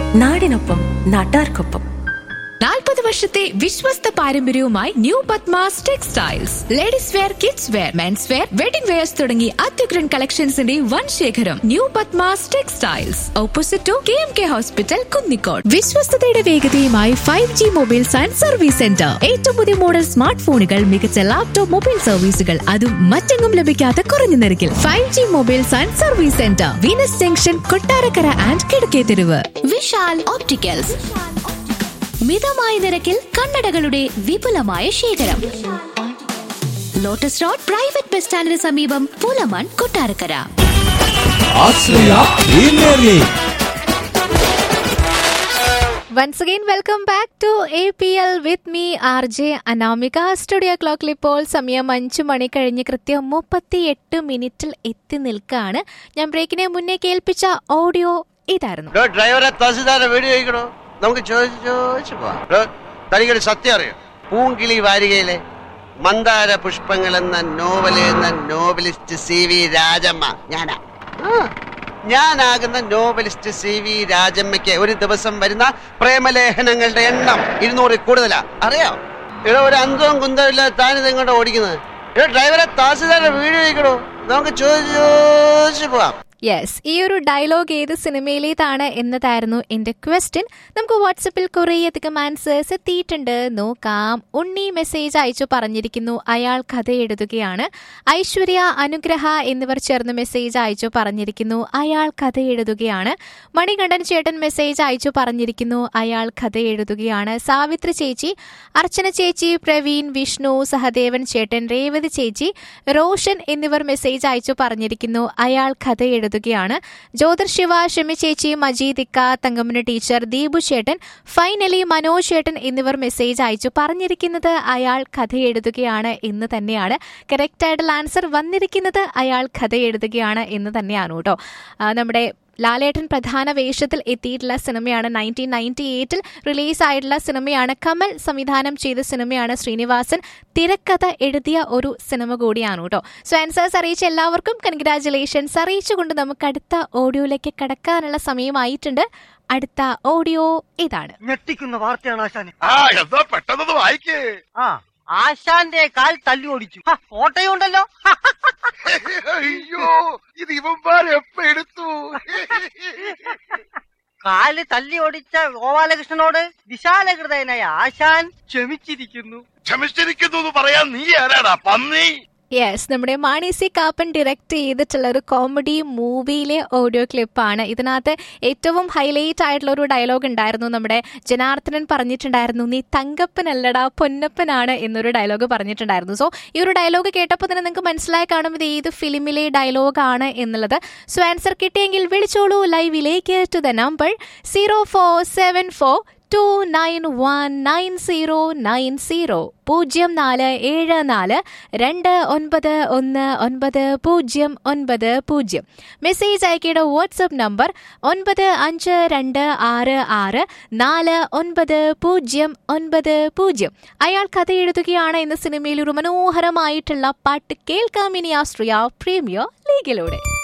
നാടിനൊപ്പം നാട്ടാർക്കൊപ്പം നാൽപ്പത് വർഷത്തെ വിശ്വസ്ത പാരമ്പര്യവുമായി new Padmas textiles ladies wear kids wear men's wear wedding wears തുടങ്ങി അത്യുഗ്രൻ കളക്ഷൻസിന്റെ വൻ ശേഖരം new Padmas textiles opposite to K M K hospital Kunnicode വിശ്വസ്തയുടെ വേഗതയുമായി five G mobiles and service centre ഏറ്റവും പുതിയ മോഡൽ സ്മാർട്ട് ഫോണുകൾ മികച്ച ലാപ്ടോപ്പ് മൊബൈൽ സർവീസുകൾ അതും മറ്റെങ്ങും ലഭിക്കാത്ത കുറഞ്ഞ നിരക്കിൽ five G mobiles and service centre Venus junction Kottarakkara and കിഴക്കേ തെരുവ് വിശാൽ ഓപ്റ്റിക്കൽസ് മിതമായ നിരക്കിൽ കണ്ണടകളുടെ വിപുലമായ ശേഖരം ലോട്ടസ് റോഡ് പ്രൈവറ്റ് ബസ് സ്റ്റാൻഡിന് സമീപം Poolamon Kottarakkara Ashraya premier league once again welcome back to A P L with me R J Anamika studio ക്ലോക്കിൽ ഇപ്പോൾ സമയം അഞ്ചു മണി കഴിഞ്ഞ് കൃത്യം മുപ്പത്തി എട്ട് മിനിറ്റിൽ എത്തി നിൽക്കുകയാണ് ഞാൻ ബ്രേക്കിനെ മുന്നേ കേൾപ്പിച്ച ഓഡിയോ ഇതായിരുന്നു ഡോ, ഡ്രൈവറെ തഹസിൽദാരെ വീഡിയോ ചോദിക്കണോ നമുക്ക് ചോദിച്ചു ചോദിച്ചു പോവാം ഡോ, തനിക്കൊരു സത്യം അറിയോ പൂങ്കിളി വാരികയിലെ മന്ദാര പുഷ്പങ്ങൾ എന്ന നോവൽ എന്ന നോവലിസ്റ്റ് സി വി രാജമ്മ ഞാനാ ആ, ഞാനാകുന്ന നോവലിസ്റ്റ് സി വി രാജമ്മയ്ക്ക് ഒരു ദിവസം വരുന്ന പ്രേമലേഖനങ്ങളുടെ എണ്ണം ഇരുന്നൂറിൽ കൂടുതലാ അറിയോ ഇവിടെ ഒരു അന്തവും കുന്തവും ഇല്ലാതെ താനിത് ഇങ്ങോട്ട് ഓടിക്കുന്നത് ഇവിടെ ഡ്രൈവറെ തഹസിൽദാരുടെ വീഡിയോ ചോദിക്കണോ നമുക്ക് ചോദിച്ചു ചോദിച്ചു പോവാം യെസ് ഈ ഒരു ഡയലോഗ് ഏത് സിനിമയിലേതാണ് എന്നതായിരുന്നു എന്റെ ക്വസ്റ്റ്യൻ നമുക്ക് വാട്സപ്പിൽ കുറേയധികം ആൻസേഴ്സ് എത്തിയിട്ടുണ്ട് നോക്കാം ഉണ്ണി മെസ്സേജ് അയച്ചു പറഞ്ഞിരിക്കുന്നു അയാൾ കഥ എഴുതുകയാണ് ഐശ്വര്യ അനുഗ്രഹ എന്നിവർ ചേർന്ന് മെസ്സേജ് അയച്ചു പറഞ്ഞിരിക്കുന്നു അയാൾ കഥ എഴുതുകയാണ് മണികണ്ഠൻ ചേട്ടൻ മെസ്സേജ് അയച്ചു പറഞ്ഞിരിക്കുന്നു അയാൾ കഥ എഴുതുകയാണ് സാവിത്രി ചേച്ചി അർച്ചന ചേച്ചി പ്രവീൺ വിഷ്ണു സഹദേവൻ ചേട്ടൻ രേവതി ചേച്ചി റോഷൻ എന്നിവർ മെസ്സേജ് അയച്ചു പറഞ്ഞിരിക്കുന്നു അയാൾ കഥ എഴുതുകയാണ് ജ്യോതിർ ശിവ ഷമി ചേച്ചി മജീദ് ഇക്ക തങ്കമ്മന ടീച്ചർ ദീപു ചേട്ടൻ ഫൈനലി മനോജ് ചേട്ടൻ എന്നിവർ മെസ്സേജ് അയച്ചു പറഞ്ഞിരിക്കുന്നത് അയാൾ കഥ എഴുതുകയാണ് എന്ന് തന്നെയാണ് കറക്റ്റ് ആയിട്ടുള്ള ആൻസർ വന്നിരിക്കുന്നത് അയാൾ കഥ എഴുതുകയാണ് എന്ന് തന്നെയാണ് കേട്ടോ ആ, നമ്മുടെ ലാലേട്ടൻ പ്രധാന വേഷത്തിൽ എത്തിയിട്ടുള്ള സിനിമയാണ് നയൻറ്റീൻ നയൻറ്റി എയ്റ്റിൽ റിലീസായിട്ടുള്ള സിനിമയാണ് കമൽ സംവിധാനം ചെയ്ത സിനിമയാണ് ശ്രീനിവാസൻ തിരക്കഥ എഴുതിയ ഒരു സിനിമ കൂടിയാണ് കേട്ടോ സോ ആൻസേഴ്സ് അറിയിച്ച എല്ലാവർക്കും കൺഗ്രാറ്റുലേഷൻസ് അറിയിച്ചുകൊണ്ട് നമുക്ക് അടുത്ത ഓഡിയോയിലേക്ക് കടക്കാനുള്ള സമയമായിട്ടുണ്ട് അടുത്ത ഓഡിയോ ഇതാണ് ഞെട്ടിക്കുന്ന വാർത്തയാണ് ആശാന് ആ എന്താ പെട്ടെന്ന് വായിക്കേ ആ ആശാന്റെ കാൽ തല്ലി ഓടിച്ചു ഹ, ഫോട്ടോയുണ്ടല്ലോ ഹ, അയ്യോ ഇത് ഇവന്മാരെ എപ്പ എടുത്തു കാല് തല്ലി ഓടിച്ച ഗോപാലകൃഷ്ണനോട് വിശാലഹൃദയനായ ആശാൻ ക്ഷമിച്ചിരിക്കുന്നു ക്ഷമിച്ചിരിക്കുന്നു എന്ന് പറയാൻ നീ ആരാടാ പന്നി യെസ് നമ്മുടെ മാണി സി കാപ്പൻ ഡയറക്റ്റ് ചെയ്തിട്ടുള്ള ഒരു കോമഡി മൂവിയിലെ ഓഡിയോ ക്ലിപ്പാണ് ഇതിനകത്ത് ഏറ്റവും ഹൈലൈറ്റ് ആയിട്ടുള്ള ഒരു ഡയലോഗ് ഉണ്ടായിരുന്നു നമ്മുടെ ജനാർദ്ദനൻ പറഞ്ഞിട്ടുണ്ടായിരുന്നു നീ തങ്കപ്പനല്ലടാ പൊന്നപ്പനാണ് എന്നൊരു ഡയലോഗ് പറഞ്ഞിട്ടുണ്ടായിരുന്നു സോ ഈ ഒരു ഡയലോഗ് കേട്ടപ്പോൾ തന്നെ നിങ്ങൾക്ക് മനസ്സിലായി കാണും ഇത് ഏത് ഫിലിമിലെ ഡയലോഗാണ് എന്നുള്ളത് സോ ആൻസർ കിട്ടിയെങ്കിൽ വിളിച്ചോളൂ ലൈവിലേക്ക് to the number zero four seven four two nine one nine zero nine zero പൂജ്യം നാല് ഏഴ് നാല് രണ്ട് ഒൻപത് ഒന്ന് ഒൻപത് പൂജ്യം ഒൻപത് പൂജ്യം മെസ്സേജ് അയക്കേണ്ട വാട്സപ്പ് നമ്പർ ഒൻപത് അഞ്ച് രണ്ട് ആറ് ആറ് നാല് ഒൻപത് പൂജ്യം ഒൻപത് പൂജ്യം അയാൾ കഥ എഴുതുകയാണ് എന്ന സിനിമയിൽ ഒരു മനോഹരമായിട്ടുള്ള പാട്ട് കേൾക്കാം ഇനി ആശ്രയ പ്രീമിയർ ലീഗിലൂടെ